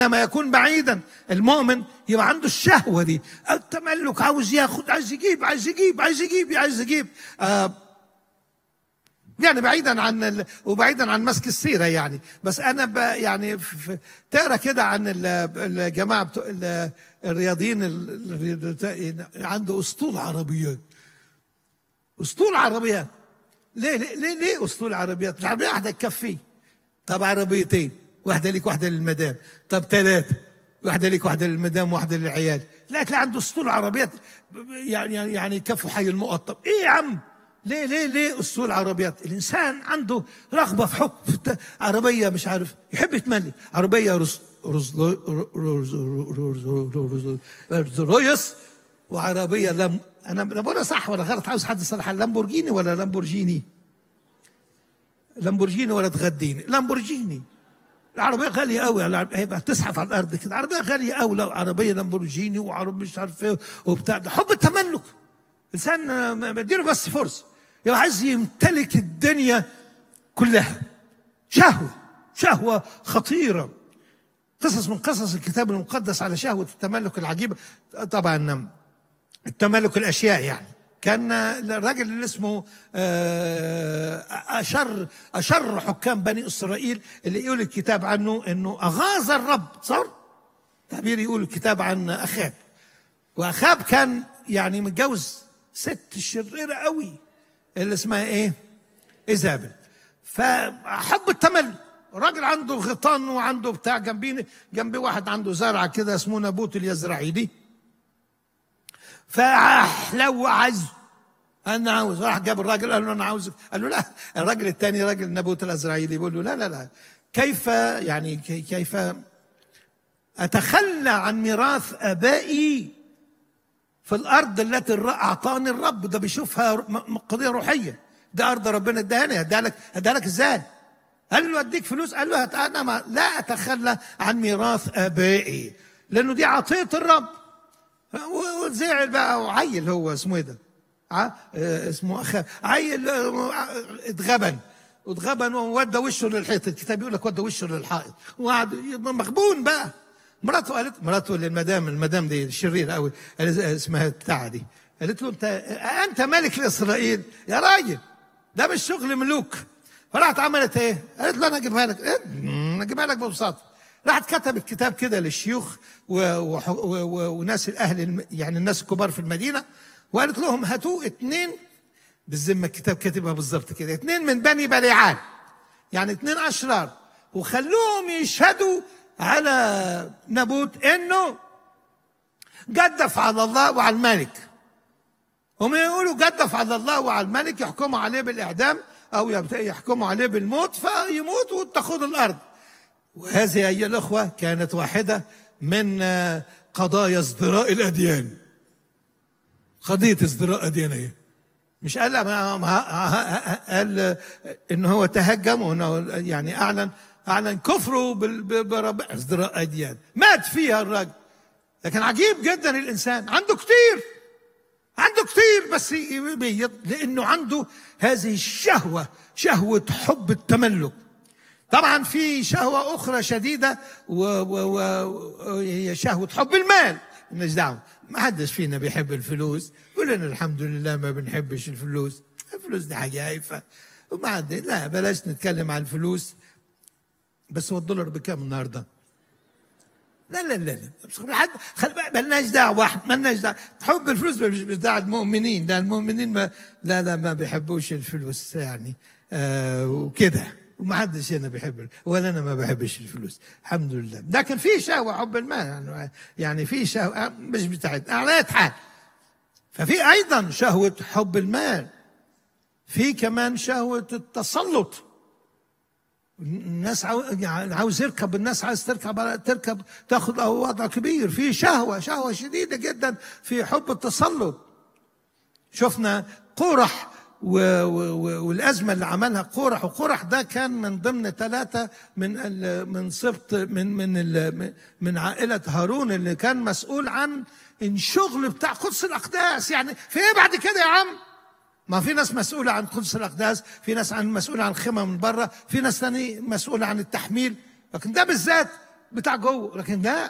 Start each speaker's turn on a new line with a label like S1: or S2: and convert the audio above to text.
S1: لما يكون بعيدا المؤمن يبقى عنده الشهوة دي التملك عاوز ياخد عايز يجيب عايز يجيب عايز يجيب عايز يجيب آه يعني بعيدا عن ال... وبعيدا عن مسك السيره يعني بس انا ب... يعني في... في- تقرا كده عن ال- الجماعه بتوع ال- الرياضيين ال- ال- عنده اسطول عربيات اسطول عربيات ليه ليه ليه, ليه اسطول عربيات العربيه واحده تكفي طب عربيتين واحده ليك واحده للمدام طب ثلاثه واحده ليك واحده للمدام واحده للعيال لا تلاقي عنده اسطول عربيات يعني يعني يعني يكفوا حي المقطم ايه يا عم ليه ليه ليه اسطول عربيات الانسان عنده رغبه في حب في الت- عربيه مش عارف يحب يتملي عربيه رز رز رز رز رز رز رويس وعربيه لم انا أنا بقولها صح ولا غلط عاوز حد يصلح لامبورجيني ولا لامبورجيني لامبورجيني ولا تغديني لامبورجيني العربية غالية قوي العربية هيبقى تزحف على الأرض كده عربية غالية قوي لو عربية لامبورجيني وعربية مش عارف ايه وبتاع ده حب التملك إنسان آه، ما- بديله بس فرصة يبقى عايز يمتلك الدنيا كلها شهوة شهوة خطيرة قصص من قصص الكتاب المقدس على شهوة التملك العجيبة طبعا التملك الاشياء يعني كان الراجل اللي اسمه آه، اشر اشر حكام بني اسرائيل اللي يقول الكتاب عنه انه اغاظ الرب صار تعبير يقول الكتاب عن اخاب واخاب كان يعني متجوز ست شريره قوي اللي اسمها ايه؟ ايزابل فحب التملك راجل عنده غيطان وعنده بتاع جنبيه جنبي واحد عنده زرعه كده اسمه نابوت اليزرعيلي فلو عايز انا عاوز راح جاب الراجل قال له انا عاوز قال له لا الراجل الثاني راجل نابوت الازرائيلي بيقول له لا لا لا كيف يعني كي- كيف اتخلى عن ميراث ابائي في الارض التي الر- اعطاني الرب ده بيشوفها م- م- قضيه روحيه ده ارض ربنا اداني اديها لك اديها لك ازاي؟ قال له اديك فلوس قال له هت- انا ما لا اتخلى عن ميراث ابائي لانه دي عطيه الرب وزعل بقى وعيل هو اسمه ايه ده؟ ع- آه، اسمه أخ... عيل آه، اتغبن واتغبن وودى وشه للحيط الكتاب يقول لك ودى وشه للحائط وقعد يبقى مغبون بقى مراته قالت مراته للمدام المدام دي شريره قوي اسمها بتاع دي قالت له انت انت ملك لاسرائيل يا راجل ده مش شغل ملوك فراحت عملت ايه؟ قالت له انا اجيبها لك إيه؟ أمم، اجيبها لك ببساطه راحت كتبت كتاب كده للشيوخ و... و... و... و... وناس الاهل الم... يعني الناس الكبار في المدينه وقالت لهم هاتوا اتنين بالذمه الكتاب كاتبها بالظبط كده اتنين من بني بليعان يعني اتنين اشرار وخلوهم يشهدوا على نابوت انه جدف على الله وعلى الملك هم يقولوا جدف على الله وعلى الملك يحكموا عليه بالاعدام او يبت- يحكموا عليه بالموت فيموت وتاخذ الارض وهذه ايها الاخوه كانت واحده من آه، قضايا ازدراء الاديان قضيه ازدراء اديانيه مش قال ما ما- قال ان هو تهجم وانه يعني اعلن اعلن كفره بال- ب- برب ازدراء اديان مات فيها الراجل لكن عجيب جدا الانسان عنده كتير عنده كتير بس يبيض لانه عنده هذه الشهوه شهوه حب التملك طبعا في شهوه اخرى شديده وهي شهوه حب المال مالناش دعوه ما حدش فينا بيحب الفلوس كلنا الحمد لله ما بنحبش الفلوس الفلوس دي حاجه هايفه وما عندي لا بلاش نتكلم عن الفلوس بس هو الدولار بكام النهارده؟ لا لا لا لا بس حد خل مالناش دعوه واحد مالناش دعوه حب الفلوس مش بتاع المؤمنين ده المؤمنين ما لا لا ما بيحبوش الفلوس يعني آه وكده وما حدش هنا بيحب ولا انا ما بحبش الفلوس الحمد لله لكن في شهوه حب المال يعني يعني في شهوه مش بتاعتنا على أي حال ففي ايضا شهوه حب المال في كمان شهوه التسلط الناس عاو... يعني عاوز يركب الناس عايز تركب على تركب تاخد وضع كبير في شهوه شهوه شديده جدا في حب التسلط شفنا قرح و... و... و... والازمه اللي عملها قرح وقرح ده كان من ضمن ثلاثه من ال... من سبط من من ال... من عائله هارون اللي كان مسؤول عن الشغل بتاع قدس الاقداس يعني في ايه بعد كده يا عم ما في ناس مسؤولة عن قدس الأقداس في ناس عن مسؤولة عن خيمة من بره في ناس تاني مسؤولة عن التحميل لكن ده بالذات بتاع جوه لكن لا